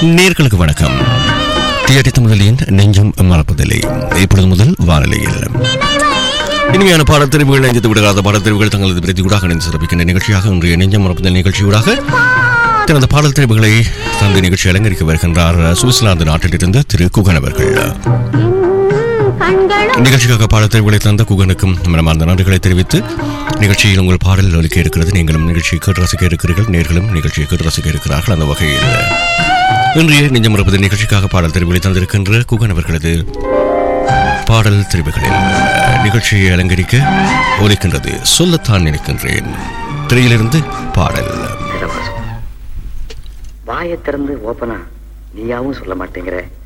நேர்களுக்கு வணக்கம் தியடித்த முதலின் நெஞ்சம் மறப்பதில்லை இப்பொழுது முதல் வானிலையில் இனிமையான பாடத்தெரிவுகள் நெஞ்சத்து விடுகாத பாடத்தெரிவுகள் தங்களது பிரதிகூடாக இணைந்து சிறப்பிக்கின்ற நிகழ்ச்சியாக இன்றைய நெஞ்சம் மறப்பதில் நிகழ்ச்சியூடாக தனது பாடல் தெரிவுகளை தந்து நிகழ்ச்சி அலங்கரிக்க வருகின்றார் சுவிட்சர்லாந்து நாட்டிலிருந்து திரு குகன் அவர்கள் நிகழ்ச்சிக்காக பாடல் தெரிவுகளை தந்த குகனுக்கும் மனமார்ந்த நன்றிகளை தெரிவித்து நிகழ்ச்சியில் உங்கள் பாடல் ஒலிக்க இருக்கிறது நீங்களும் நிகழ்ச்சியை கேட்டு ரசிக்க இருக்கிறீர்கள் நேர்களும் நிகழ்ச்சியை கேட்டு ரசிக்க இருக்கிறார்கள் அந்த வகையில் இன்றைய நெஞ்சம் மறப்பது நிகழ்ச்சிக்காக பாடல் தெரிவுகளை தந்திருக்கின்ற குகன் அவர்களது பாடல் தெரிவுகளில் நிகழ்ச்சியை அலங்கரிக்க ஒலிக்கின்றது சொல்லத்தான் நினைக்கின்றேன் திரையிலிருந்து பாடல் சிலவாசம் வாயை திறந்து ஓப்பனா நீயாவும் சொல்ல மாட்டேங்கிற